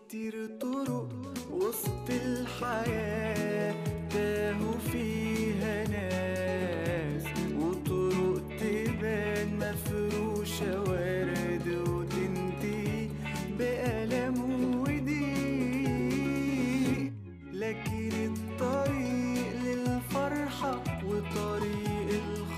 كتير طرق وسط الحياة تاهوا فيها ناس وطرق تبان مفروشة ورد وتنتهي بألم وضيق لكن الطريق للفرحة وطريق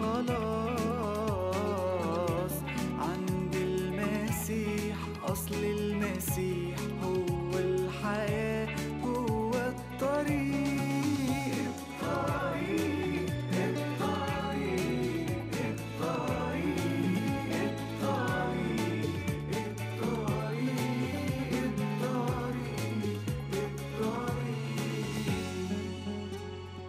الخلاص عند المسيح أصل المسيح هو الحياة هو الطريق الطريق الطريق الطريق الطريق الطريق الطريق الطريق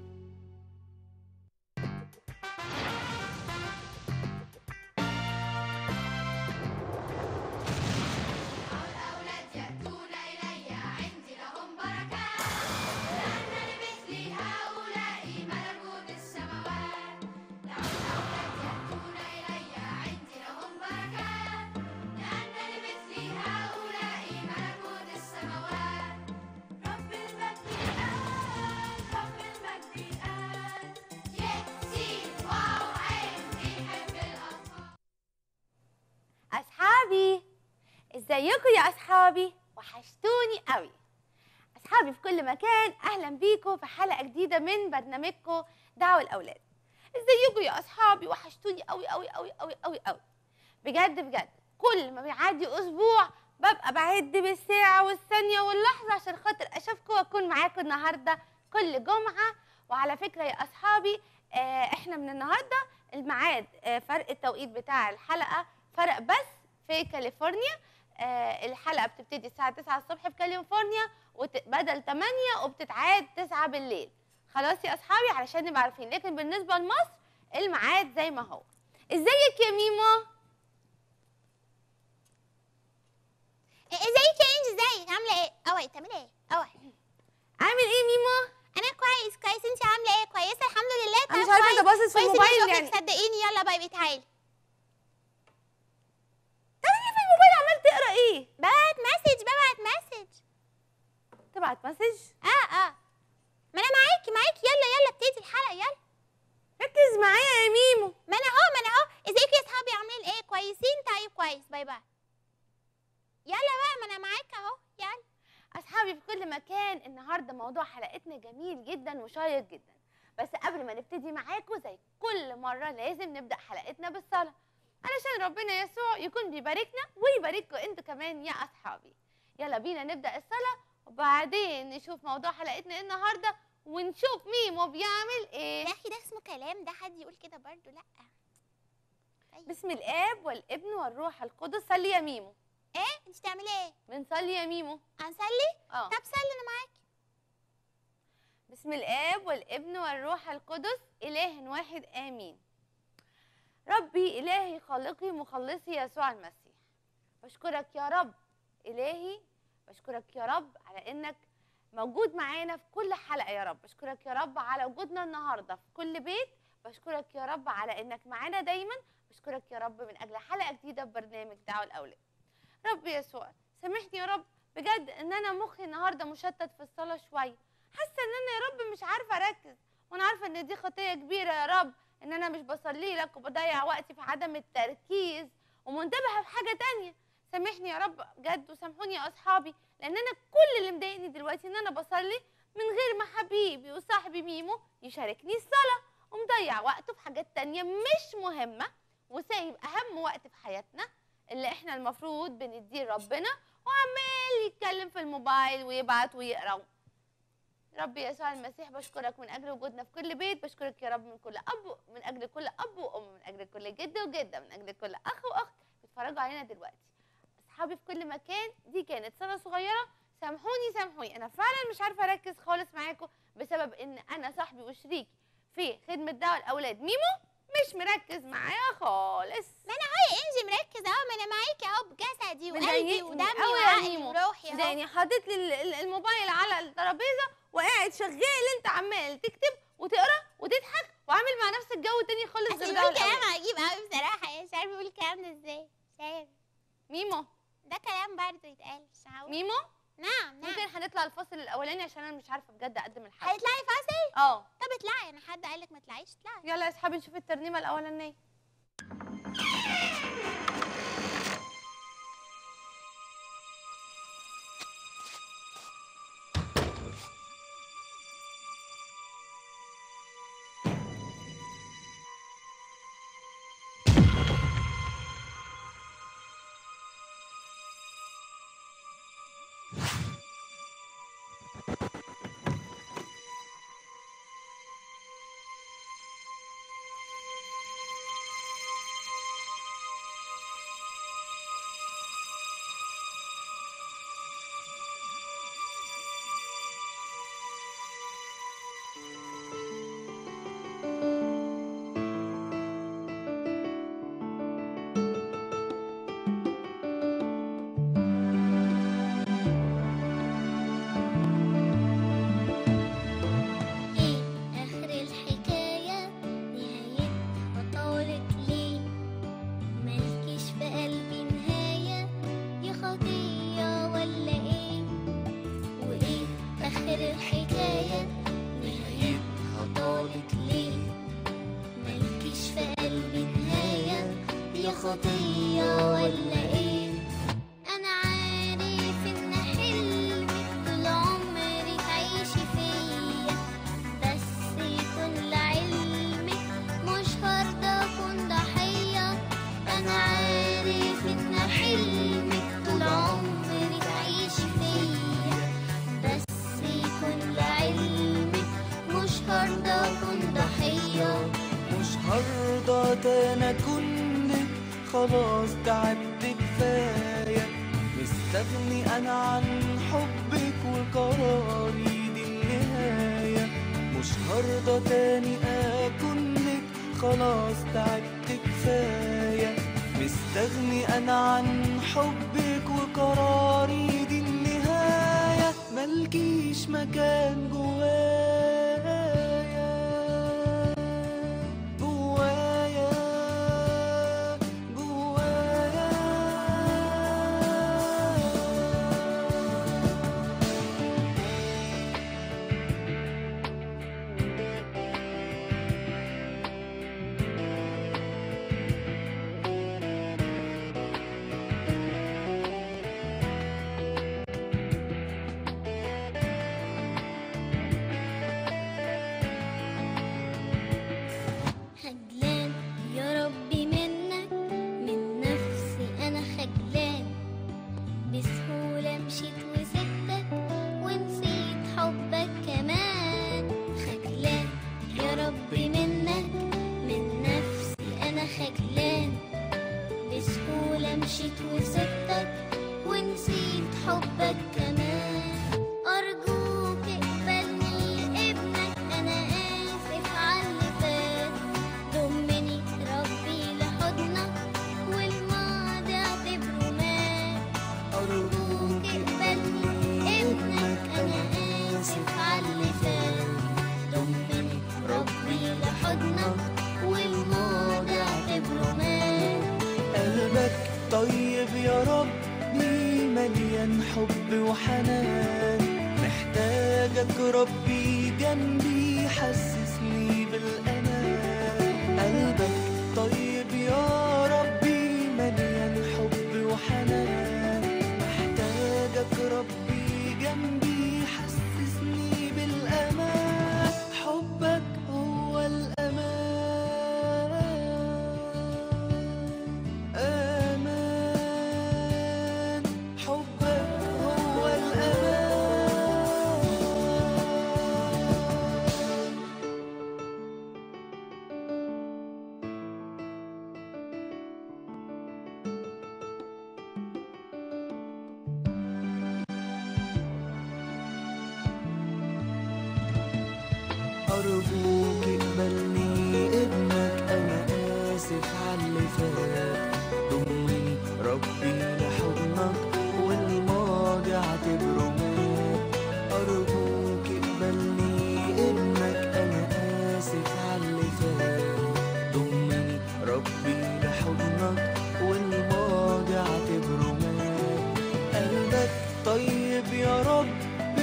الأولاد يأتون إلي عندي لهم بركات لأن لمثل هؤلاء ملكوت السماوات الأولاد يأتون إلي عندي لهم بركات لأن لمثل هؤلاء ملكوت السماوات رب المجد الآن رب المجد الآن يأتي واو عين بيحب الأطفال أصحابي ازيكم يا أصحابي وحشتوني قوي أصحابي في كل مكان أهلا بيكم في حلقة جديدة من برنامجكم دعوة الأولاد ازيكم يا أصحابي وحشتوني قوي قوي قوي قوي قوي قوي بجد بجد كل ما بيعدي أسبوع ببقى بعد بالساعة والثانية واللحظة عشان خاطر أشوفكم وأكون معاكم النهاردة كل جمعة وعلى فكرة يا أصحابي آه إحنا من النهاردة الميعاد آه فرق التوقيت بتاع الحلقة فرق بس في كاليفورنيا آه الحلقة بتبتدي الساعة 9 الصبح في كاليفورنيا وت- بدل 8 وبتتعاد 9 بالليل خلاص يا أصحابي علشان نبقى عارفين لكن بالنسبة لمصر الميعاد زي ما هو ازيك يا ميمو ازيك يا انجي ازيك عامله ايه اوعي بتعملي ايه اوعي عامل ايه ميمو انا كويس كويس انت عامله ايه كويسه الحمد لله انا مش طب عارفه كويس. انت باصص في كويس الموبايل اني يعني اشوفك صدقيني يلا باي باي تعالي تعمل ايه في الموبايل عمال تقرا ايه ببعت مسج ببعت مسج تبعت مسج اه اه ما انا معاكي معاكي يلا يلا ابتدي الحلقه يلا ركز معايا يا ميمو ما انا اهو ما انا اهو ازيكم يا اصحابي عاملين ايه كويسين طيب كويس باي باي يلا بقى ما انا معاك اهو يلا اصحابي في كل مكان النهارده موضوع حلقتنا جميل جدا وشيق جدا بس قبل ما نبتدي معاكم زي كل مره لازم نبدا حلقتنا بالصلاه علشان ربنا يسوع يكون بيباركنا ويبارككم انتوا كمان يا اصحابي يلا بينا نبدا الصلاه وبعدين نشوف موضوع حلقتنا إيه النهارده ونشوف ميمو بيعمل ايه يا اخي ده اسمه كلام ده حد يقول كده برضو لا طيب. بسم الاب والابن والروح القدس صلي يا ميمو ايه انت بتعملي ايه بنصلي يا ميمو هنصلي اه طب صلي انا معاكي بسم الآب والابن والروح القدس إله واحد آمين ربي إلهي خالقي مخلصي يسوع المسيح بشكرك يا رب إلهي بشكرك يا رب على إنك موجود معانا في كل حلقة يا رب بشكرك يا رب على وجودنا النهاردة في كل بيت بشكرك يا رب على إنك معانا دايما بشكرك يا رب من أجل حلقة جديدة في برنامج دعوة الأولاد رب يسوع سامحني يا رب بجد إن أنا مخي النهاردة مشتت في الصلاة شوية حاسه ان انا يا رب مش عارفه اركز وانا عارفه ان دي خطيه كبيره يا رب ان انا مش بصلي لك وبضيع وقتي في عدم التركيز ومنتبهه في حاجه تانية سامحني يا رب بجد وسامحوني يا اصحابي لان انا كل اللي مضايقني دلوقتي ان انا بصلي من غير ما حبيبي وصاحبي ميمو يشاركني الصلاه ومضيع وقته في حاجات تانية مش مهمه وسايب اهم وقت في حياتنا اللي احنا المفروض بنديه ربنا وعمال يتكلم في الموبايل ويبعت ويقرا ربي يسوع المسيح بشكرك من اجل وجودنا في كل بيت بشكرك يا رب من كل اب من اجل كل اب وام من اجل كل جد وجده من اجل كل اخ واخت بيتفرجوا علينا دلوقتي اصحابي في كل مكان دي كانت صلاه صغيره سامحوني سامحوني انا فعلا مش عارفه اركز خالص معاكم بسبب ان انا صاحبي وشريكي في خدمه دعوه الاولاد ميمو مش مركز معايا خالص ما انا اهو يا انجي مركز اهو ما انا معاكي اهو بجسدي وقلبي مضايقني ودمي أوي يا وعقلي ميمو. وروحي اهو يعني حاطط لي ال- ال- الموبايل على الترابيزه وقاعد شغال انت عمال تكتب وتقرا وتضحك وعامل مع نفسك جو تاني خالص اصل غير بيقول ده كلام والأول. عجيب قوي بصراحه يعني مش عارفه بيقول الكلام ده ازاي مش عارف ميمو ده كلام برضه يتقال مش عارف ميمو نطلع الفاصل الاولاني عشان انا مش عارفه بجد اقدم الحلقه هتطلعي فاصل اه طب اطلعي انا حد قالك ما تطلعيش اطلعي يلا يا اصحابي نشوف الترنيمه الاولانيه ايه اخر الحكاية نهايتها طولت ليه مالكيش في قلبي نهاية يا خطية ولا ايه وايه اخر الحكاية نهايتها طولت ليه مالكيش في قلبي نهاية يا خطية ولا ايه انا عارف ان حلمك طول عمرك عايشة فيا بس يكون لعلمك مش هرضى اكون ضحية انا عارف ان حلمك طول عمرك عايشة فيا بس يكون لعلمك مش هرضى اكون ضحية مش هرضى تاني اكونك خلاص تعبت كفايه مستغني انا عن حبك وقراري دي النهايه مش هرضى تاني اكونك خلاص تعبت كفايه مستغني انا عن حبك وقراري دي النهايه ملكيش مكان جوايا جوايا جوايا خجلان يا ربي منك من نفسي انا خجلان بسهولة مشيت وسبتك ونسيت حبك كمان خجلان يا ربي منك من نفسي انا خجلان بسهولة مشيت وسبتك ونسيت حبك كمان أرجوك اقبلني ابنك أنا آسف على اللي فات ضمني ربي لحضنك والماضي اعتبره مات أرجوك اقبلني ابنك أنا آسف على اللي فات ضمني ربي لحضنك والماضي اعتبره مات قلبك طيب يا ربي مليان حب وحنان محتاجك ربي جنبي حسسني بالأمان قلبك طيب يا ربي مليان حب وحنان محتاجك ربي جنبي حسسني بالأمان حبك هو الأمان أمان حبك هو الأمان أرجوك اقبلني ابنك أنا آسف على اللي فات ضمني ربي لحضنك والماضي اعتبره مات أرجوك اقبلني ابنك أنا آسف على اللي فات ضمني ربي لحضنك والماضي اعتبره مات قلبك طيب يا رب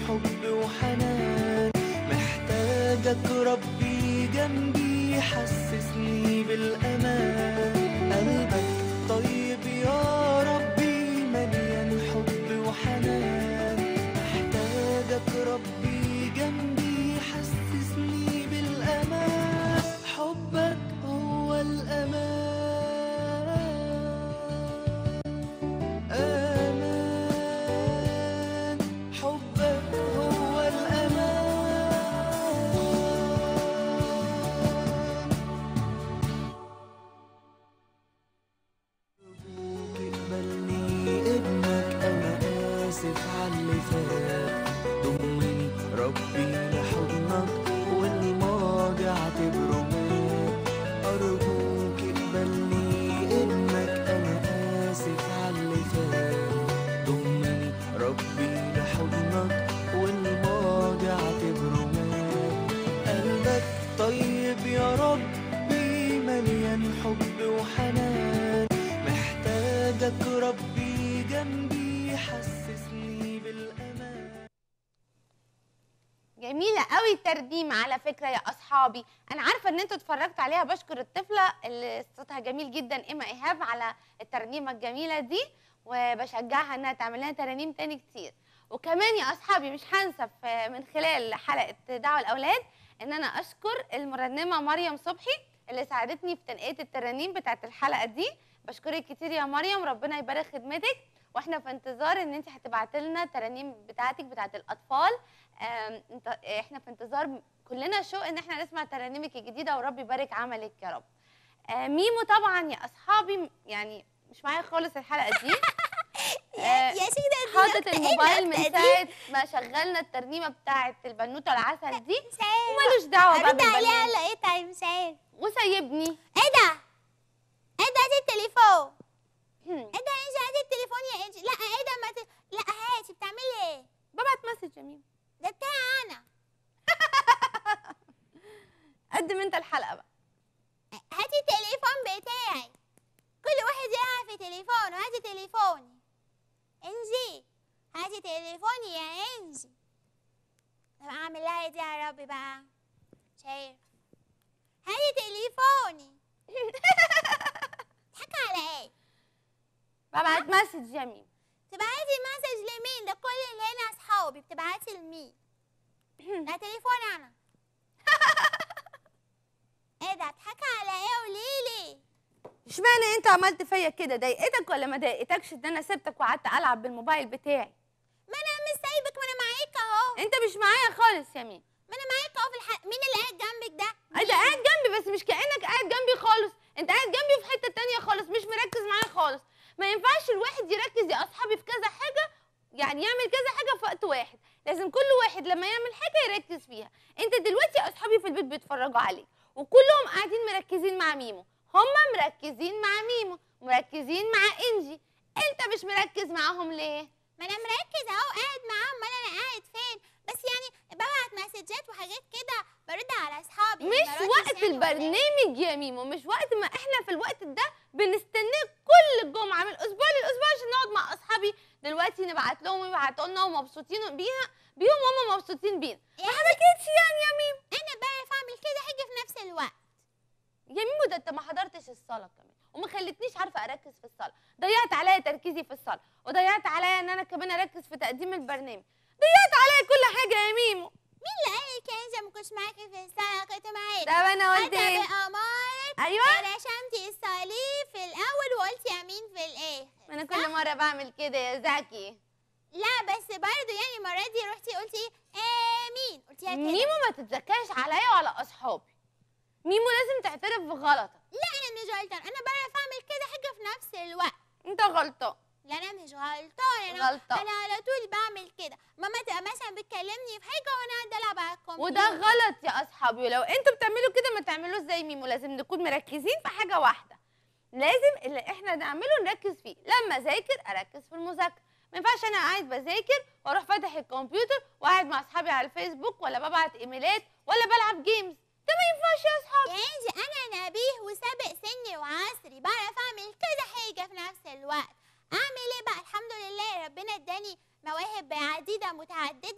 حب وحنان محتاجك ربي جنبي حسسني بالأمان قلبك طيب يا ربي مليان حب وحنان محتاجك ربي جنبي حسسني بالأمان حبك هو الأمان أمان حبك هو الأمان أرجوك اقبلني ابنك أنا آسف عاللي فات ضمني ربي لحضنك والماضي اعتبره مات أرجوك اقبلني ابنك أنا آسف عاللي فات ضمني ربي لحضنك والماضي اعتبره مات قلبك طيب يا ربي مليان حب وحنان محتاجك ربي جنبي حسسني بالأمان جميلة قوي الترنيمة على فكرة يا أصحابي أنا عارفة إن أنتوا اتفرجتوا عليها بشكر الطفلة اللي صوتها جميل جدا إيما إيهاب على الترنيمة الجميلة دي وبشجعها إنها تعمل لنا ترانيم تاني كتير وكمان يا أصحابي مش هنسى في- من خلال حلقة دعوة الأولاد إن أنا أشكر المرنمة مريم صبحي اللي ساعدتني في تنقية الترانيم بتاعت الحلقة دي بشكرك كتير يا مريم ربنا يبارك خدمتك واحنا في انتظار ان انت هتبعتي لنا الترانيم بتاعتك بتاعت الاطفال آم، انت احنا في انتظار كلنا شوق ان احنا نسمع ترانيمك الجديده ورب يبارك عملك يا رب آه، ميمو طبعا يا اصحابي يعني مش معايا خالص الحلقه دي آه، يا سيدة حاطط الموبايل من ساعه ما شغلنا الترنيمه بتاعت البنوته العسل دي ومالوش دعوه بقى ارد عليها بالبرنامج ولا ايه طيب مش عارف وسايبني ايه ده؟ ايه ده هاتي التليفون هم، ايه ده انجي هاتي التليفون يا انجي لا ايه ده ما ت... لا هاتي بتعملي ايه؟ ببعت مسج يا ميمو ده بتاعي انا قدم انت الحلقه بقى هاتي التليفون بتاعي كل واحد يعرف تليفونه هاتي تليفوني انجي هاتي تليفوني يا انجي طب اعمل لها ايه دي يا ربي بقى مش عارف هاتي تليفوني تضحكي على ايه ببعت مسج يا ميمو تبعتي مسج لمين ده كل اللي هنا اصحابي بتبعتي لمين ده تليفوني انا ايه ده بتضحكي على ايه قوليلي اشمعنى انت عملت فيا كده ضايقتك ولا ما ضايقتكش ان انا سبتك وقعدت العب بالموبايل بتاعي ما انا مش سايبك ما انا معاك اهو انت مش معايا خالص يا ميمو ما انا معاك اهو في الحق مين اللي قاعد جنبك ده انت قاعد جنبي بس مش كانك قاعد جنبي خالص انت قاعد جنبي في حته تانية خالص مش مركز معايا خالص ما ينفعش الواحد يركز يا اصحابي في كذا حاجه يعني يعمل كذا حاجه في وقت واحد لازم كل واحد لما يعمل حاجه يركز فيها انت دلوقتي يا اصحابي في البيت بيتفرجوا عليك وكلهم قاعدين مركزين مع ميمو هما مركزين مع ميمو مركزين مع انجي انت مش مركز معاهم ليه ما انا مركز اهو قاعد معاهم امال انا قاعد فين بس يعني ببعت مسجات وحاجات كده برد على اصحابي مش ما بردش وقت يعني ولا إيه؟ البرنامج يا ميمو مش وقت ما احنا في الوقت ده بنستناه كل جمعه من الاسبوع للاسبوع عشان نقعد مع اصحابي دلوقتي نبعت لهم ويبعتوا لنا ومبسوطين بيها بيهم وهم مبسوطين بينا ما حبكتش يعني يا ميمو انا بعرف اعمل كده حاجه في نفس الوقت يا ميمو ده انت ما حضرتش الصلاه كمان وما خلتنيش عارفه اركز في الصلاه ضيعت عليا تركيزي في الصلاه وضيعت عليا ان انا كمان اركز في تقديم البرنامج ضيعت عليا كل حاجه يا ميمو مين اللي قال لك يا انجي ما كنتش معاكي في السنه كنت معاكي طب انا قلت حتى ايه بأمارك ايوه رشمتي الصليب في الاول وقلتي امين في الاخر ما انا كل مره بعمل كده يا زكي لا بس برضه يعني المره دي رحتي قلتي امين قلتيها كده ميمو ما تتذكاش عليا وعلى اصحابي ميمو لازم تعترف بغلطك لا انا مش غلطان انا بعرف اعمل كده حاجه في نفس الوقت انت غلطان لا انا مش غلطان انا غلطان. انا على طول بعمل كده ماما تبقى مثلا بتكلمني في حاجه وانا قاعده العب على الكمبيوتر وده غلط يا اصحابي ولو انتوا بتعملوا كده ما تعملوش زي ميمو لازم نكون مركزين في حاجه واحده لازم اللي احنا نعمله نركز فيه لما اذاكر اركز في المذاكره ما ينفعش انا قاعد بذاكر واروح فاتح الكمبيوتر وقاعد مع اصحابي على الفيسبوك ولا ببعت ايميلات ولا بلعب جيمز ده ما ينفعش يا اصحابي يا انجي انا نبيه وسابق سني وعصري بعرف اعمل كذا حاجه في نفس الوقت اعمل ايه بقى الحمد لله ربنا اداني مواهب عديده متعدده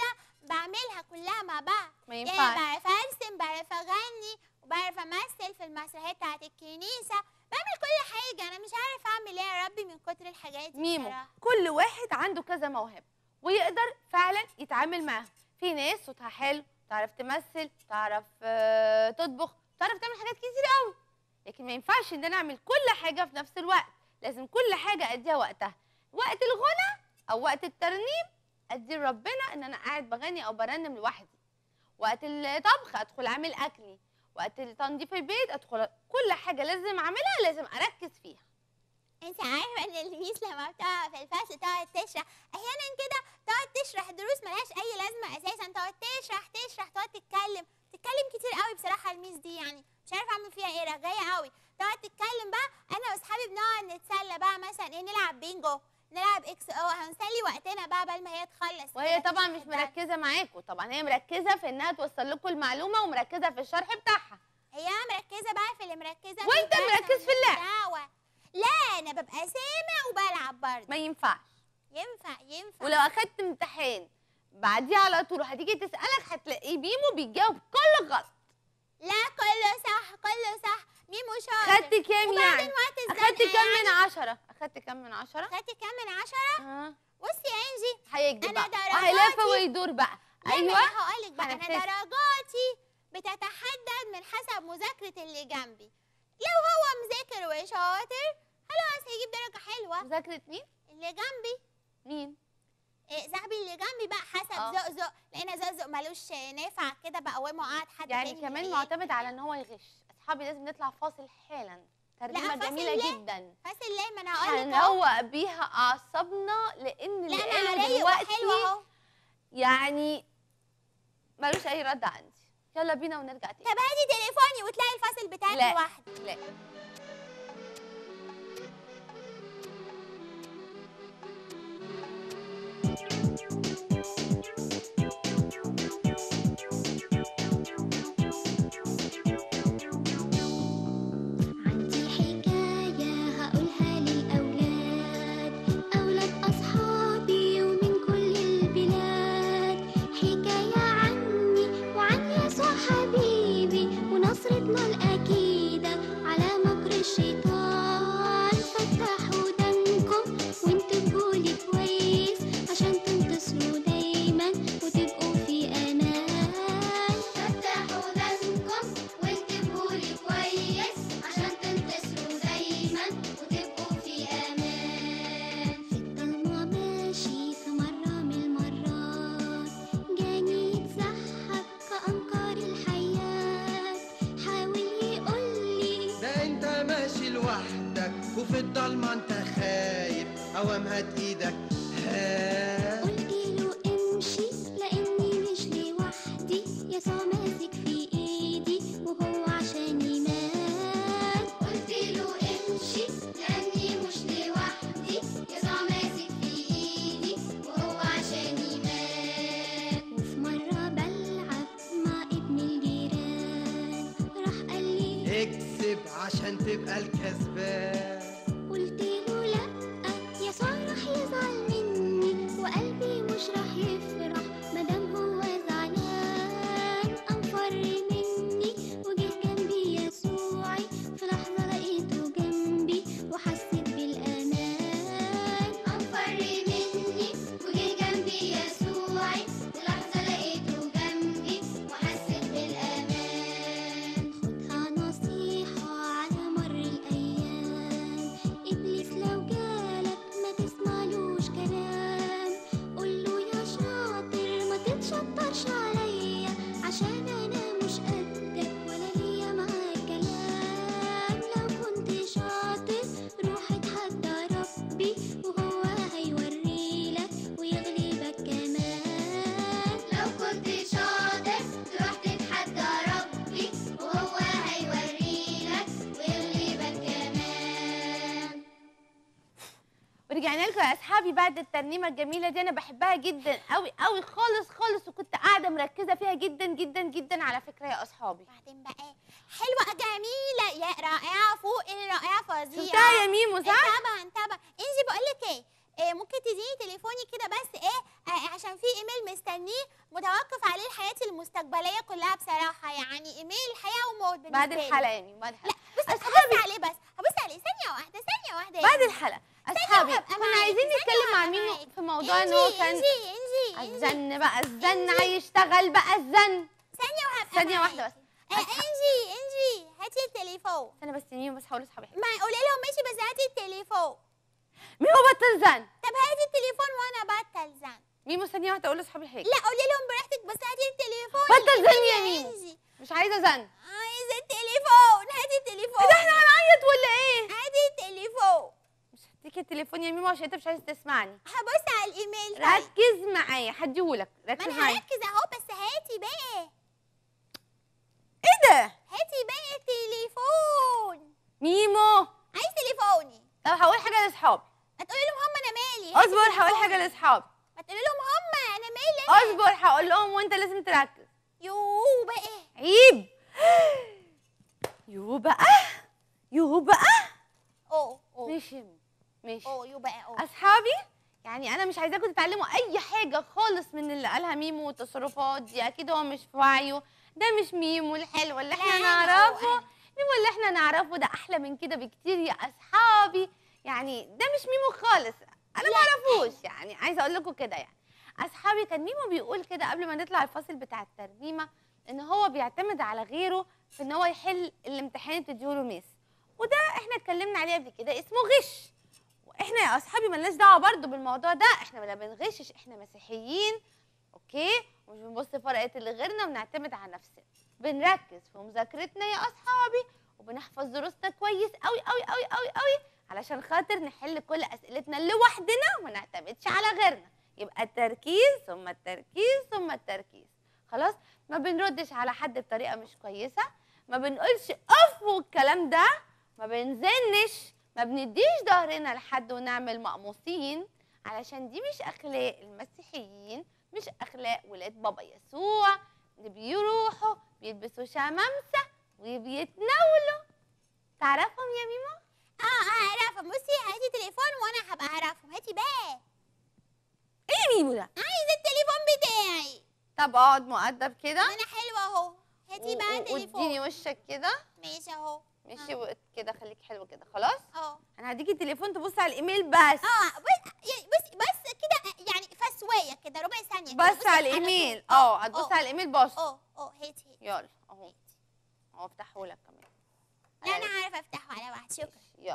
بعملها كلها مع بعض ما يعني ينفعش بعرف ارسم بعرف اغني وبعرف امثل في المسرحيات بتاعت الكنيسه بعمل كل حاجه انا مش عارف اعمل ايه يا ربي من كتر الحاجات دي ميمو بصراحة. كل واحد عنده كذا موهبه ويقدر فعلا يتعامل معاهم في ناس صوتها حلو تعرف تمثل تعرف آه، تطبخ تعرف تعمل حاجات كتير قوي لكن ما ينفعش ان انا اعمل كل حاجه في نفس الوقت لازم كل حاجه اديها وقتها وقت الغنى او وقت الترنيم ادي لربنا ان انا قاعد بغني او برنم لوحدي وقت الطبخ ادخل اعمل اكلي وقت تنظيف البيت ادخل كل حاجه لازم اعملها لازم اركز فيها انت عارفه ان الميس لما بتقع في الفصل تقعد تشرح احيانا كده تقعد تشرح دروس ملهاش اي لازمه اساسا تقعد تشرح تشرح تقعد تتكلم تتكلم كتير قوي بصراحه الميس دي يعني مش عارفه اعمل فيها ايه رغايه قوي تقعد تتكلم بقى انا واصحابي بنقعد نتسلى بقى مثلا ايه نلعب بينجو نلعب اكس او هنسلي وقتنا بقى بال ما هي تخلص وهي كده طبعا مش تشرح بقى. مركزه معاكم طبعا هي مركزه في انها توصل لكم المعلومه ومركزه في الشرح بتاعها هي مركزه بقى في اللي مركزه فيه وانت بس مركز في ماليش اللعب. دعوة. لا انا ببقى سامع وبلعب برضه ما ينفعش ينفع ينفع ولو اخدت امتحان بعديه على طول هتيجي تسالك هتلاقيه بيمو بيجاوب كل غلط لا كله صح كله صح ميمو شاطر خدت كام وبعدين يعني وقت الزنقة اخدت كام يعني. من عشرة اخدت كام من عشرة خدت كام من عشرة اه بصي يا انجي هيكذب أنا بقى درجاتي- وهيلف ويدور بقى ايوه ايوه هقولك بقى انا هنبتدي. درجاتي بتتحدد من حسب مذاكرة اللي جنبي لو هو مذاكر وشاطر خلاص هيجيب درجة حلوة مذاكره مين اللي جنبي مين إيه صاحبي اللي جنبي بقى حسب آه. زقزق لان زقزق ملوش نافع كده بقومه قعد حد يعني تاني كمان يغيب. معتمد على ان هو يغش اصحابي لازم نطلع فاصل حالا ترجمه فاصل جميله ليه؟ جدا فاصل ليه ما انا هقولك اهو هنروق بيها اعصابنا لان لا اللي انا قاله رايق وحلو دلوقتي اهو يعني ملوش اي رد عندي يلا بينا ونرجع طب تاني هاتي تليفوني وتلاقي الفاصل بتاعك لا. لوحدك لا عندي حكاية هقولها للأولاد أولاد أصحابي ومن كل البلاد حكاية عني وعن يسوع حبيبي ونصرتنا الأكيدة على مكر الشيطان فتحوا ودانكم وانتبهوا لي كويس عشان تنتصروا دايما وتبقوا في أمان فتحوا ودانكم وانتبهوا لي كويس عشان تنتصروا دايما وتبقوا في امان في الضلمة ماشي في مرة من المرات جاني يتسحب كأنقار الحياة حاول يقولي ده انت ماشي لوحدك وفي الضلمة انت خايف اوام هات ايدك ها قلت له امشي لاني مش لوحدي يسوع ماسك في ايدي وهو عشاني مات قلت له امشي لاني مش لوحدي يسوع ماسك في ايدي وهو عشاني مات وفي مره بلعب مع ابن الجيران راح قال لي اكسب عشان تبقى الكسبان قلت له لا يسوع راح يزعل مني وقلبي مش راح يفرح مادام هو زعلان قام فر مني وجه جنبي يسوعي في لحظة لقيته جنبي وحسيت بالأمان قام فر مني وجه جنبي يسوعي في لحظة لقيته جنبي وحسيت بالأمان خدها نصيحة على مر الأيام إبليس لو جالك ما تسمعلوش كلام قوله يا شاطر ما تتشطرش عليا عشان أنا مش قدك ولا ليا معاك كلام لو كنت شاطر روح اتحدى ربي وهو هيوريلك ويغلبك كمان لو كنت شاطر تروح تتحدى ربي وهو هيوريلك ويغلبك كمان ورجعنا لكم يا اصحابي بعد الترنيمه الجميله دي انا بحبها جدا قوي قوي خالص خالص وكنت قاعده مركزه فيها جدا جدا جدا على فكره يا اصحابي بعدين بقى ايه حلوه جميله يا رائعه فوق الرائعه فظيعه شفتها يا ميمو إيه صح طبعا طبعا انجي بقول لك ايه إيه ممكن تديني تليفوني كده بس ايه آه عشان في ايميل مستنيه متوقف عليه حياتي المستقبليه كلها بصراحه يعني ايميل حياه وموت بالنسبه بعد لي. الحلقه يا ميمو بعد الحلقه بص هبص عليه بس هبص عليه ثانيه واحده ثانيه واحده يا بعد إنجي. الحلقه اصحابي وهبقى كنا معاك. عايزين ثانية نتكلم مع وهبقى ميمو معاك. في موضوع ان هو إنجي كان إنجي إنجي إنجي. الزن بقى الزن هيشتغل بقى الزن ثانيه وهبقى ثانية معاك. واحدة بس. آه، انجي انجي هاتي التليفون استنى بس يا ميمو بس هقول لاصحابي حاجه ما قولي لهم ماشي بس هاتي التليفون ميمو بطل زن طب هاتي التليفون وانا بطل زن ميمو ثانيه واحده اقول لاصحابي حاجه لا قولي لهم براحتك بس هاتي التليفون بطل زن يا إنجي. ميمو مش عايزه زن عايزه التليفون هاتي التليفون ده احنا هنعيط ولا ايه هاتي التليفون مش هديك التليفون يا ميمو عشان انت مش عايز تسمعني هبص على الايميل طيب. ركز معايا هديهولك ما ركز انا معايا هركز اهو بس هاتي بقى ايه ده هاتي بقى التليفون ميمو عايز تليفوني طب هقول حاجه لاصحابي ما تقولي لهم هم انا مالي هاتي اصبر هقول تليفوني. حاجه لاصحابي ما تقولي لهم هم انا مالي أنا. اصبر هقول لهم وانت لازم تركز يو بقى عيب يو بقى يو بقى اوه اوه ماشي يا ميمو، ماشي اوه يو بقى اوه اصحابي يعني انا مش عايزاكم تتعلموا اي حاجه خالص من اللي قالها ميمو والتصرفات دي اكيد هو مش في وعيه ده مش ميمو الحلو اللي احنا لا، أنا نعرفه هو أنا. ميمو اللي احنا نعرفه ده احلى من كده بكتير يا اصحابي يعني ده مش ميمو خالص انا ما اعرفوش يعني عايزه اقول لكم كده يعني اصحابي كان ميمو بيقول كده قبل ما نطلع الفاصل بتاع الترجمه ان هو بيعتمد على غيره في ان هو يحل الامتحان اللي بتديهوله ميس وده احنا اتكلمنا عليه قبل كده اسمه غش واحنا يا اصحابي ملناش دعوه برضو بالموضوع ده احنا ما بنغشش احنا مسيحيين اوكي ومش بنبص في ورقه اللي غيرنا ونعتمد على نفسنا بنركز في مذاكرتنا يا اصحابي وبنحفظ دروسنا كويس قوي قوي قوي قوي قوي علشان خاطر نحل كل اسئلتنا لوحدنا وما نعتمدش على غيرنا يبقى التركيز ثم التركيز ثم التركيز خلاص ما بنردش على حد بطريقه مش كويسه ما بنقولش اف والكلام ده ما بنزنش ما بنديش ظهرنا لحد ونعمل مقموصين علشان دي مش اخلاق المسيحيين مش اخلاق ولاد بابا يسوع اللي بيروحوا بيلبسوا شمامسه وبيتناولوا تعرفهم يا ميمو اه اعرفهم بصي هاتي تليفون وانا هبقى اعرفهم هاتي بقى ايه ميمو ده عايزه التليفون بتاعي طب اقعد مؤدب كده ما انا حلوه اهو هاتي و- بقى و- التليفون واديني وشك كده ماشي اهو ماشي وقت كده خليك حلو كده خلاص اه انا هديكي التليفون تبص على الايميل بس اه بص يعني بص بس كده يعني فسويه كده ربع ثانيه كده. بس بصي على طول. الايميل اه هتبص آه. على الايميل بص اه اه هاتي هاتي يلا اهو اهو افتحه لك كمان لا انا عارفه افتحه على واحد شكرا يلا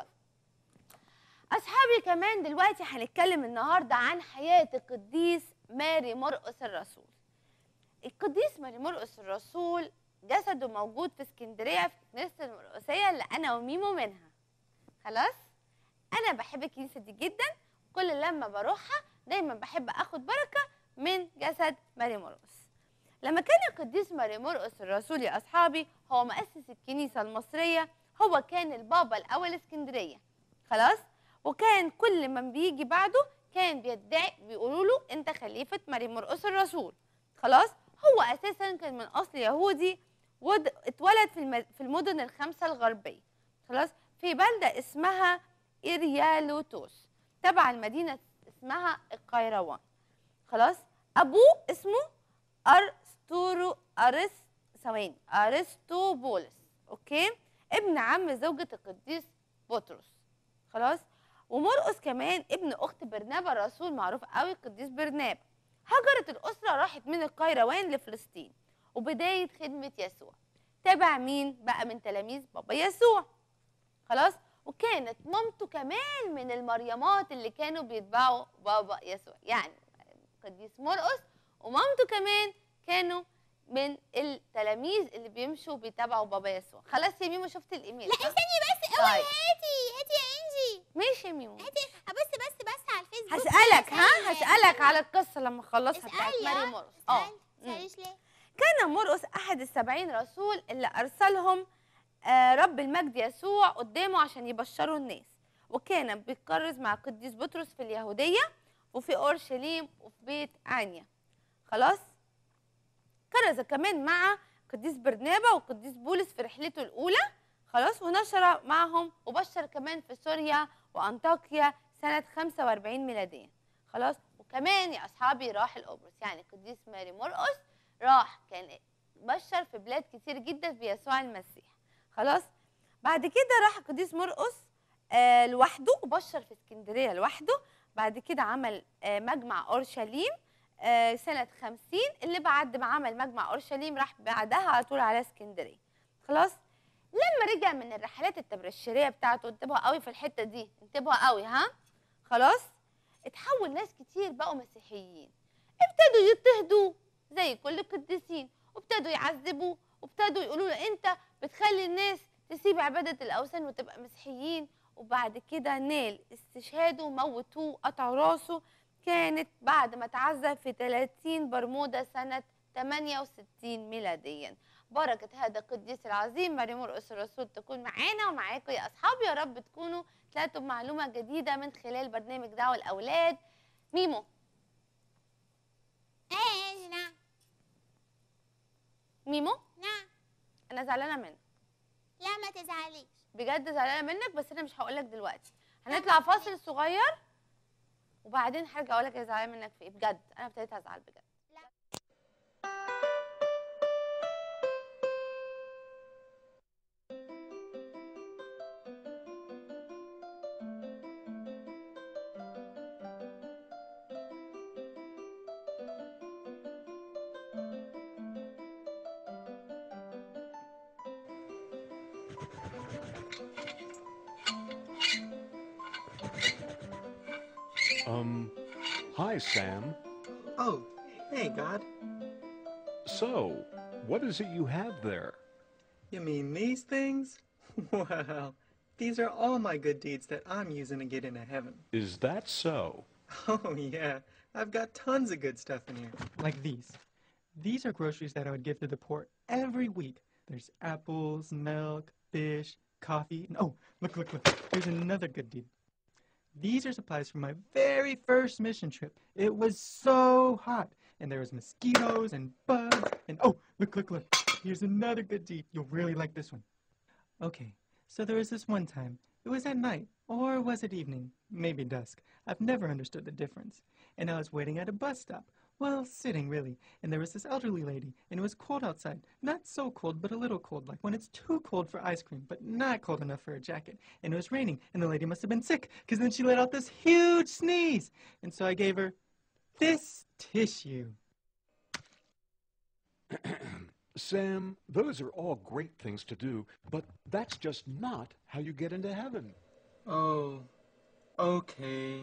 اصحابي كمان دلوقتي هنتكلم النهارده عن حياه القديس ماري مرقس الرسول القديس ماري مرقس الرسول جسده موجود في اسكندريه في كنيسه المرقسيه اللي انا وميمو منها خلاص انا بحب الكنيسه دي جدا كل لما بروحها دايما بحب اخد بركه من جسد ماري مرقس لما كان القديس ماري مرقس الرسول يا اصحابي هو مؤسس الكنيسه المصريه هو كان البابا الاول اسكندريه خلاص وكان كل من بيجي بعده كان بيدعي بيقولوا له انت خليفه ماري مرقس الرسول خلاص هو اساسا كان من اصل يهودي ود... اتولد في, الم... في المدن الخمسه الغربيه خلاص في بلده اسمها إريالوتوس تبع المدينه اسمها القيروان خلاص ابوه اسمه ارستورو ارس ثواني ارسطوبولس اوكي ابن عم زوجة القديس بطرس خلاص ومرقس كمان ابن اخت برنابا الرسول معروف قوي القديس برنابا هجرت الاسره راحت من القيروان لفلسطين وبدايه خدمه يسوع تابع مين بقى من تلاميذ بابا يسوع خلاص وكانت مامته كمان من المريمات اللي كانوا بيتبعوا بابا يسوع يعني القديس مرقس ومامته كمان كانوا من التلاميذ اللي بيمشوا بيتابعوا بابا يسوع خلاص يا ميمو شفت الايميل لا صح؟ استني بس اوعي طيب. هاتي هاتي يا انجي ماشي يا ميمو هاتي هبص بس بس على الفيسبوك هسألك كده ها ثانية. هسألك على القصة لما اخلصها بتاعت اسألي ماري اه مرقس اه اسألي اسأليش ليه كان مرقس أحد السبعين رسول اللي أرسلهم آه، رب المجد يسوع قدامه عشان يبشروا الناس وكان بيتكرز مع القديس بطرس في اليهودية وفي أورشليم وفي بيت عنيا خلاص كرز كمان مع قديس برنابا وقديس بولس في رحلته الأولى خلاص ونشر معهم وبشر كمان في سوريا وأنطاكيا سنة 45 ميلادية خلاص وكمان يا اصحابي راح القبرص يعني القديس ماري مرقس راح كان بشر في بلاد كتير جدا بيسوع المسيح خلاص بعد كده راح القديس مرقس آه لوحده وبشر في اسكندريه لوحده بعد كده عمل آه مجمع اورشليم آه سنه 50 اللي بعد ما عمل مجمع اورشليم راح بعدها على طول على اسكندريه خلاص لما رجع من الرحلات التبشيريه بتاعته انتبهوا قوي في الحته دي انتبهوا قوي ها خلاص اتحول ناس كتير بقوا مسيحيين ابتدوا يضطهدوه زي كل القديسين وابتدوا يعذبوه وابتدوا يقولوا له انت بتخلي الناس تسيب عباده الاوثان وتبقى مسيحيين وبعد كده نال استشهاده موتوه قطعوا راسه كانت بعد ما تعذب في 30 برمودا سنه 68 ميلاديا بركة هذا القديس العظيم ماري مرقس الرسول تكون معانا ومعاكم يا أصحابي يا رب تكونوا طلعتوا بمعلومة جديدة من خلال برنامج دعوة الأولاد ميمو ايه نعم ميمو نعم أنا زعلانة منك لا ما تزعليش بجد زعلانة منك بس أنا مش هقولك دلوقتي هنطلع فاصل صغير وبعدين هرجع أقولك أنا زعلانة منك في إيه بجد أنا ابتديت أزعل بجد Um, hi, Sam. Oh, hey, God. So, what is it you have there? You mean these things? Well, these are all my good deeds that I'm using to get into heaven. Is that so? Oh, yeah. I've got tons of good stuff in here. Like these. These are groceries that I would give to the poor every week. There's apples, milk, fish, coffee, and oh, look, look, look. Here's another good deed. These are supplies from my very first mission trip. It was so hot, and there was mosquitoes and bugs, and oh, look, look, look. Here's another good deed. You'll really like this one. Okay, so there was this one time. It was at night, or was it evening? Maybe dusk. I've never understood the difference. And I was waiting at a bus stop. Well, sitting really. And there was this elderly lady, and it was cold outside. Not so cold, but a little cold, like when it's too cold for ice cream, but not cold enough for a jacket. And it was raining, and the lady must have been sick, because then she let out this huge sneeze. And so I gave her this tissue. Sam, those are all great things to do, but that's just not how you get into heaven. Oh, okay.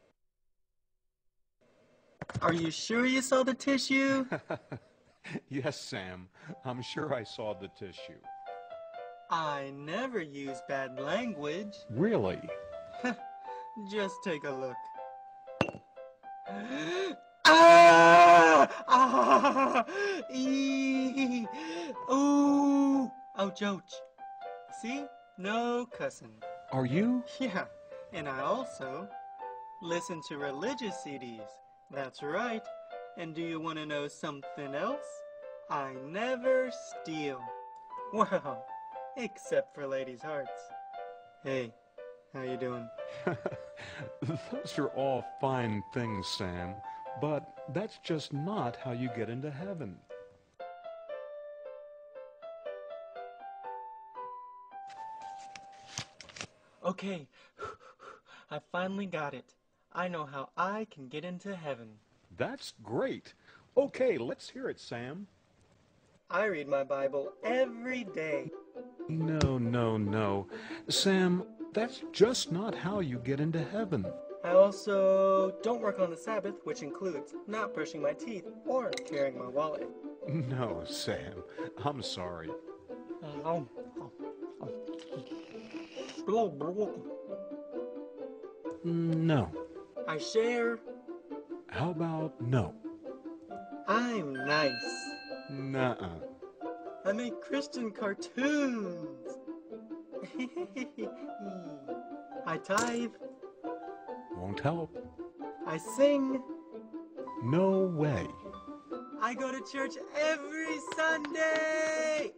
Are you sure you saw the tissue? yes, Sam, I'm sure I saw the tissue. I never use bad language. Really? Just take a look. ah! Ah! Eee! Ooh! Ouch, ouch. See? No cussing. Are you? Yeah, and I also listen to religious CDs. That's right. And do you want to know something else? I never steal. Well, except for ladies' hearts. Hey, how you doing? Those are all fine things, Sam, but that's just not how you get into heaven. Okay, I finally got it. I know how I can get into heaven. That's great. Okay, let's hear it, Sam. I read my Bible every day. No, no, no. Sam, that's just not how you get into heaven. I also don't work on the Sabbath, which includes not brushing my teeth or carrying my wallet. No, Sam. I'm sorry. Um, blow, blow. No. I share. How about no? I'm nice. Nuh-uh. I make Christian cartoons. I tithe. Won't help. I sing. No way. I go to church every Sunday.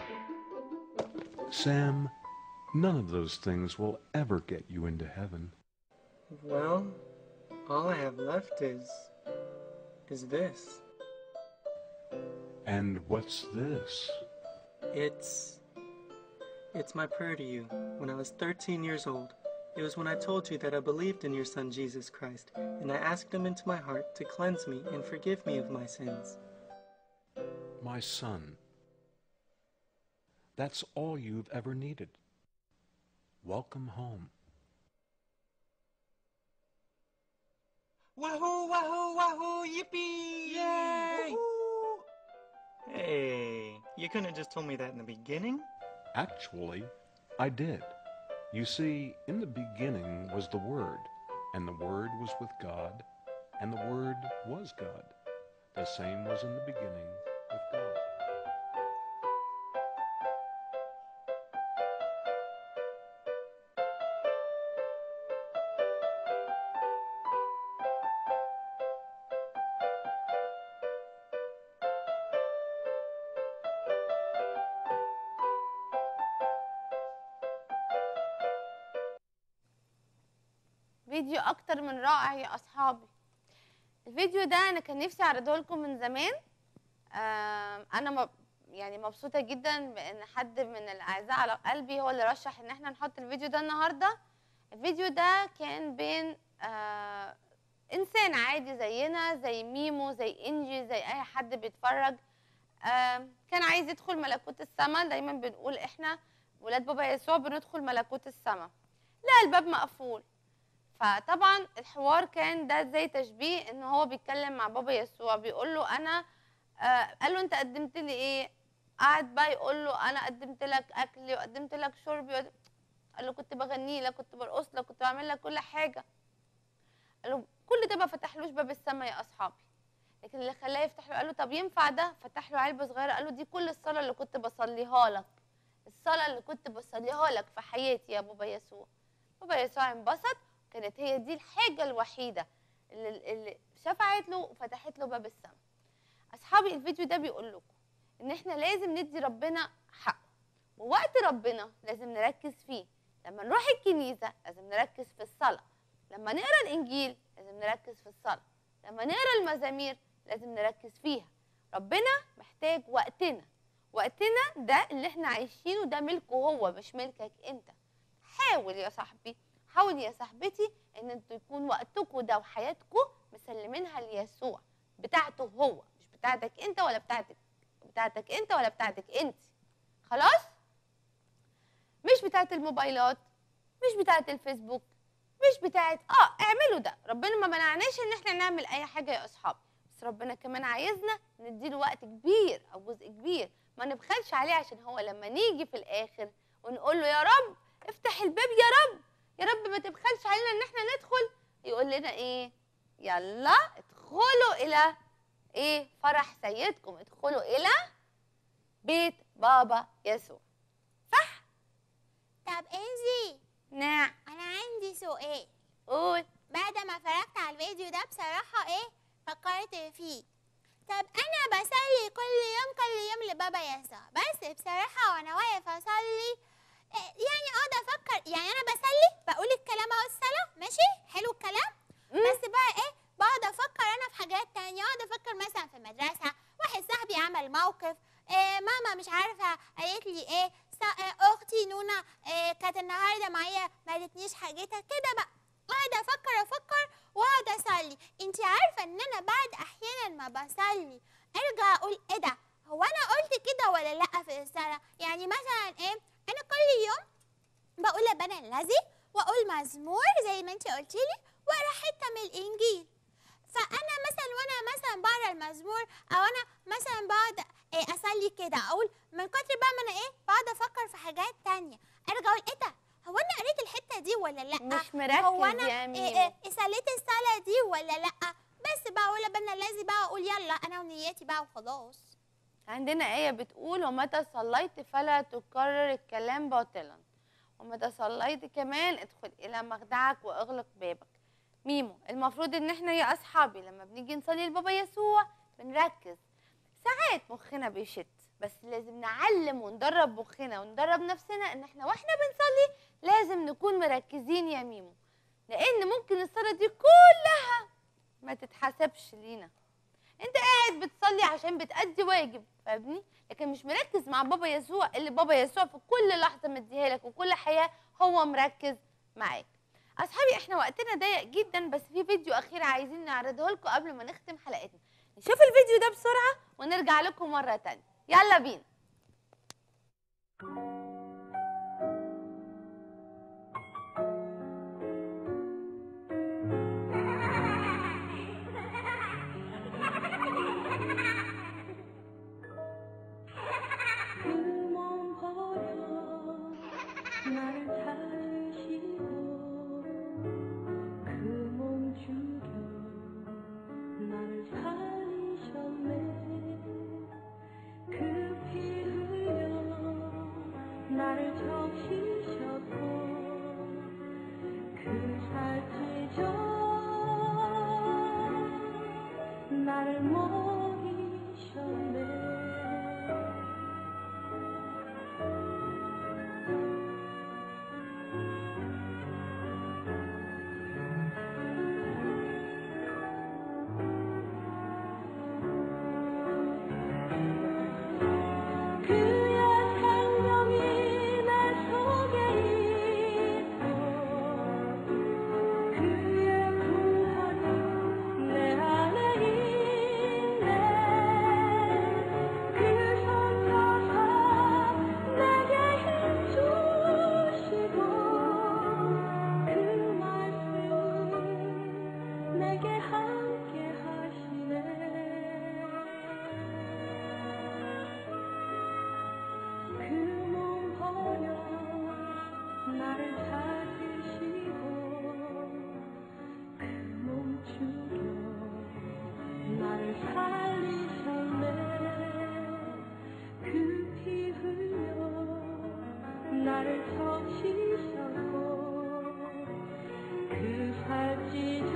Sam, none of those things will ever get you into heaven. Well, All I have left is. is this. And what's this? It's. It's my prayer to you when I was 13 years old. It was when I told you that I believed in your Son Jesus Christ, and I asked Him into my heart to cleanse me and forgive me of my sins. My son. That's all you've ever needed. Welcome home. Wahoo, wahoo, wahoo, yippee! Yay! Hey, you couldn't have just told me that in the beginning? Actually, I did. You see, in the beginning was the Word, and the Word was with God, and the Word was God. The same was in the beginning with God. فيديو اكتر من رائع يا اصحابي الفيديو ده انا كان نفسي اعرضه لكم من زمان آم، انا مب... يعني مبسوطه جدا بان حد من الاعزاء على قلبي هو اللي رشح ان احنا نحط الفيديو ده النهارده الفيديو ده كان بين آه انسان عادي زينا زي ميمو زي انجي زي اي حد بيتفرج آم، كان عايز يدخل ملكوت السماء دايما بنقول احنا ولاد بابا يسوع بندخل ملكوت السماء لا الباب مقفول فطبعا الحوار كان ده زي تشبيه ان هو بيتكلم مع بابا يسوع بيقول له انا آه قال له انت قدمت لي ايه قعد بقى يقول له انا قدمت لك اكلي وقدمت لك شربي وقد- قال له كنت بغني لك كنت برقص لك كنت بعمل لك كل حاجه قال له كل ده ما فتحلوش باب السماء يا اصحابي لكن اللي خلاه يفتح له قال له طب ينفع ده فتح له علبه صغيره قال له دي كل الصلاه اللي كنت بصليها لك الصلاه اللي كنت بصليها لك في حياتي يا بابا يسوع بابا يسوع انبسط كانت هي دي الحاجه الوحيده اللي, اللي شفعت له وفتحت له باب السماء اصحابي الفيديو ده بيقول لكم ان احنا لازم ندي ربنا حقه ووقت ربنا لازم نركز فيه لما نروح الكنيسه لازم نركز في الصلاه لما نقرا الانجيل لازم نركز في الصلاه لما نقرا المزامير لازم نركز فيها ربنا محتاج وقتنا وقتنا ده اللي احنا عايشينه ده ملكه هو مش ملكك انت حاول يا صاحبي حاول يا صاحبتي ان انتوا يكون وقتكم ده وحياتكم مسلمينها ليسوع بتاعته هو مش بتاعتك انت ولا بتاعتك بتاعتك انت ولا بتاعتك انت خلاص مش بتاعت الموبايلات مش بتاعت الفيسبوك مش بتاعت اه اعملوا ده ربنا ما منعناش ان احنا نعمل اي حاجه يا اصحاب بس ربنا كمان عايزنا نديله وقت كبير او جزء كبير ما نبخلش عليه عشان هو لما نيجي في الاخر ونقول له يا رب افتح الباب يا رب يا رب ما تبخلش علينا ان احنا ندخل يقول لنا ايه يلا ادخلوا الى ايه فرح سيدكم ادخلوا الى بيت بابا يسوع صح طب انزي نعم انا عندي سؤال قول بعد ما اتفرجت على الفيديو ده بصراحة ايه فكرت فيه طب انا بصلي كل يوم كل يوم لبابا يسوع بس بصراحة وانا واقف اصلي إيه، يعني اقعد افكر يعني انا بصلي بقول الكلام اهو الصلاة ماشي حلو الكلام مم. بس بقى ايه بقعد افكر انا في حاجات تانية اقعد افكر مثلا في المدرسة واحد صاحبي عمل موقف إيه ماما مش عارفة قالت لي ايه سا- إيه، اختي نونا إيه كانت النهارده معايا ما ادتنيش حاجتها كده بقى اقعد افكر افكر واقعد اصلي انت عارفه ان انا بعد احيانا ما بصلي ارجع اقول ايه ده هو انا قلت كده ولا لا في الصلاه يعني مثلا ايه انا كل يوم بقول ابانا الذي واقول مزمور زي ما انت قلتي لي واقرا حته من الانجيل فانا مثلا وانا مثلا بقرا المزمور او انا مثلا بقعد إيه اصلي كده اقول من كتر بقى ما انا ايه بقعد افكر في حاجات تانية ارجع اقول ايه ده هو انا قريت الحته دي ولا لا مش مركز هو انا يا إيه ميمو إيه صليت الصلاه دي ولا لا بس بقى اقول ابانا الذي بقى اقول يلا انا ونيتي بقى وخلاص عندنا آية بتقول ومتى صليت فلا تكرر الكلام باطلا ومتى صليت كمان ادخل إلى مخدعك وأغلق بابك ميمو المفروض إن احنا يا أصحابي لما بنيجي نصلي لبابا يسوع بنركز ساعات مخنا بيشت بس لازم نعلم وندرب مخنا وندرب نفسنا إن احنا واحنا بنصلي لازم نكون مركزين يا ميمو لان ممكن الصلاه دي كلها ما تتحسبش لينا انت قاعد بتصلي عشان بتأدي واجب فاهمني لكن مش مركز مع بابا يسوع اللي بابا يسوع في كل لحظه مديها لك وكل حياه هو مركز معاك اصحابي احنا وقتنا ضيق جدا بس في فيديو اخير عايزين نعرضه لكم قبل ما نختم حلقتنا نشوف الفيديو ده بسرعه ونرجع لكم مره تانية يلا بينا 그몸 버려 나를 찾으시고 그 몸 죽여 나를 살리셨네 그 피 흘려 나를 적시셨고 그 살찌져 나를 먹이셨네 그의 생명이 내 속에 있고 그의 부활이 내 안에 있네 그 성령사 내게 힘 주시고 그 말씀을 내게 함께 하시네 그 몸 버려 나를 찾으시고 그 몸 죽여 나를 살리셨네 그 피 흘려 나를 적시셨고 그 살찌져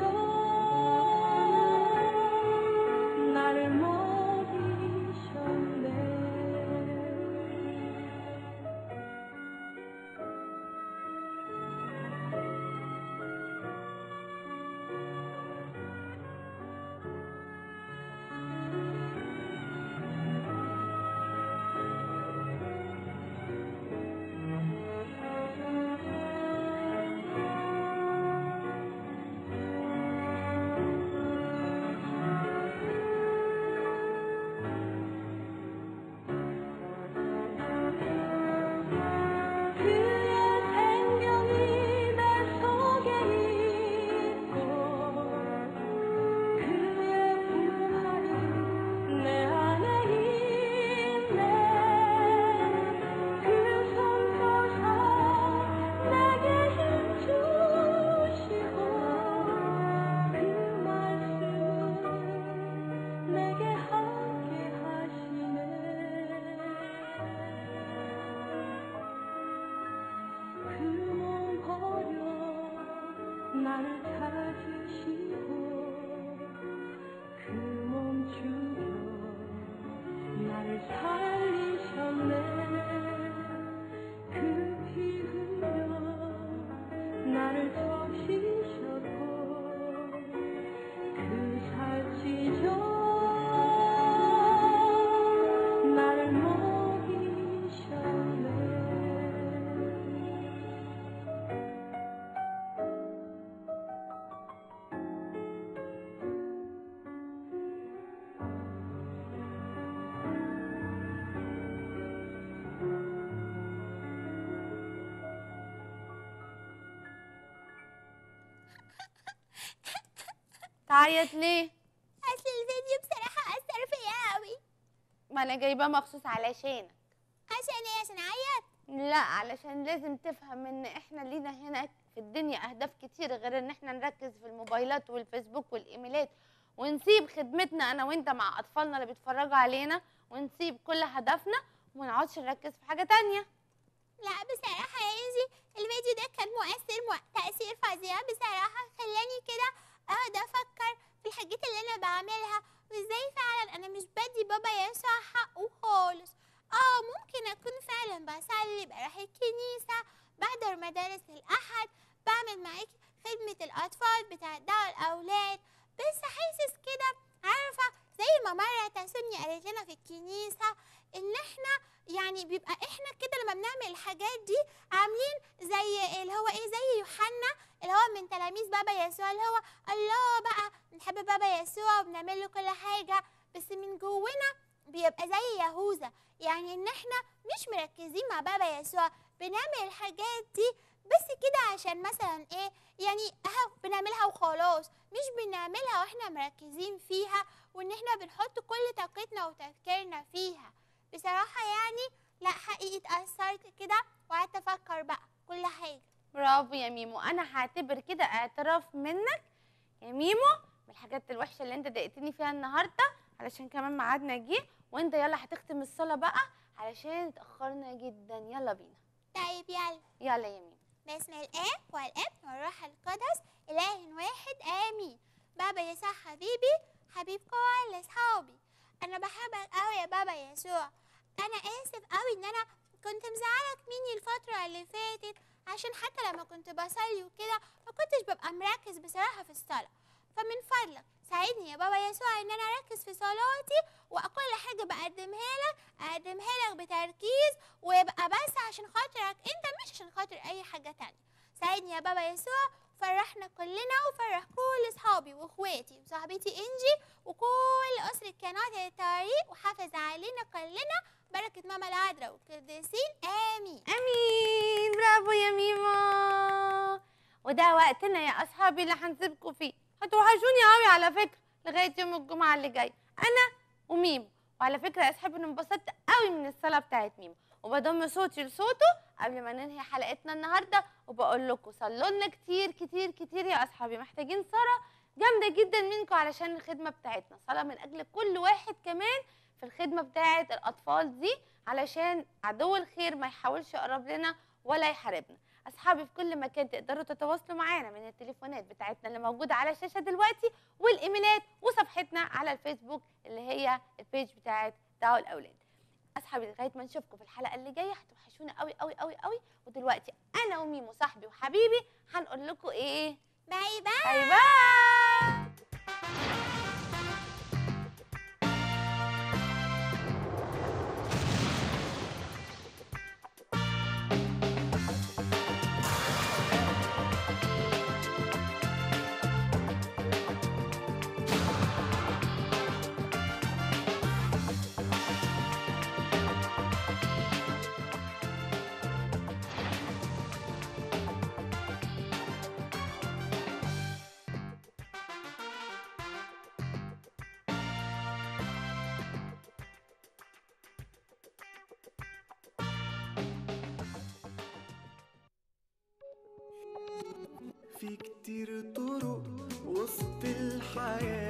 나를 먹이셨네 그의 생명이 내 속에 있고 그의 부활이 내 안에 있네 그 성도사 내게 힘 주시고 그 말씀을 내게 함께 하시네 그 몸 버려 나를 찾으시고 그 몸 죽여 나를 살리셨네 그 피 흘려 나를 적시셨고 그 살찌져 나를 먹이셨네 تعيط ليه اصل الفيديو بصراحة اثر فيا قوي ما انا جايباه مخصوص علشانك عشان ايه عشان اعيط لا علشان لازم تفهم ان احنا لينا هنا في الدنيا اهداف كتير غير ان احنا نركز في الموبايلات والفيسبوك والايميلات ونسيب خدمتنا انا وانت مع اطفالنا اللي بيتفرجوا علينا ونسيب كل هدفنا وما نقعدش نركز في حاجه تانية لا بصراحة يا انجي الفيديو ده كان مؤثر مؤ- تأثير فظيع بصراحة خلاني كده اقعد افكر في الحاجات اللي انا بعملها وازاي فعلا انا مش بدي بابا يسوع حقه خالص اه ممكن اكون فعلا بصلي بروح الكنيسة بحضر مدارس الاحد بعمل معاك خدمة الأطفال بتاع دعوة الأولاد بس حاسس كده عارفة زي ما مرة تسوني قالت لنا في الكنيسة إن إحنا يعني بيبقى إحنا كده لما بنعمل الحاجات دي عاملين زي اللي هو إيه زي يوحنا اللي هو من تلاميذ بابا يسوع اللي هو الله بقى بنحب بابا يسوع وبنعمل له كل حاجة بس من جونا بيبقى زي يهوذا يعني ان احنا مش مركزين مع بابا يسوع بنعمل الحاجات دي بس كده عشان مثلا ايه يعني اهو بنعملها وخلاص مش بنعملها واحنا مركزين فيها وان احنا بنحط كل طاقتنا وتفكيرنا فيها بصراحة يعني لا حقيقي اتأثرت كده وقعدت افكر بقى كل حاجة برافو يا ميمو انا هعتبر كده اعتراف منك يا ميمو بالحاجات الوحشه اللي انت ضايقتني فيها النهارده علشان كمان ميعادنا جه وانت يلا هتختم الصلاه بقى علشان اتاخرنا جدا يلا بينا طيب يلا يلا يا ميمو باسم الآب والابن والروح القدس إله واحد آمين بابا يسوع حبيبي حبيب كل أصحابي أنا بحبك أوي يا بابا يسوع أنا آسف أوي إن أنا كنت مزعلك مني الفترة اللي فاتت عشان حتى لما كنت بصلي وكده ما كنتش ببقى مركز بصراحة في الصلاة فمن فضلك ساعدني يا بابا يسوع إن أنا أركز في صلاتي وكل حاجة بقدمها لك أقدمها لك بتركيز ويبقى بس عشان خاطرك أنت مش عشان خاطر أي حاجة تانية ساعدني يا بابا يسوع فرحنا كلنا وفرح كل اصحابي واخواتي وصاحبتي انجي وكل اسره قناه الطريق وحافظ علينا كلنا بركه ماما العذراء والقديسين امين امين برافو يا ميمو وده وقتنا يا اصحابي اللي هنسيبكم فيه هتوحشوني قوي على فكره لغايه يوم الجمعه اللي جاي انا وميمو وعلى فكره يا اصحابي انا انبسطت قوي من الصلاه بتاعت ميمو وبضم صوتي لصوته قبل ما ننهي حلقتنا النهارده وبقول لكم صلوا لنا كتير كتير كتير يا اصحابي محتاجين صلاه جامده جدا منكم علشان الخدمه بتاعتنا صلاه من اجل كل واحد كمان في الخدمه بتاعت الاطفال دي علشان عدو الخير ما يحاولش يقرب لنا ولا يحاربنا اصحابي في كل مكان تقدروا تتواصلوا معانا من التليفونات بتاعتنا اللي موجوده على الشاشه دلوقتي والايميلات وصفحتنا على الفيسبوك اللي هي البيج بتاعت دعوة الاولاد اصحابي لغايه ما نشوفكم في الحلقه اللي جايه هتوحشونا قوي قوي قوي قوي ودلوقتي انا وميمو صاحبي وحبيبي هنقول لكم ايه باي باي باي باي في كتير طرق وسط الحياة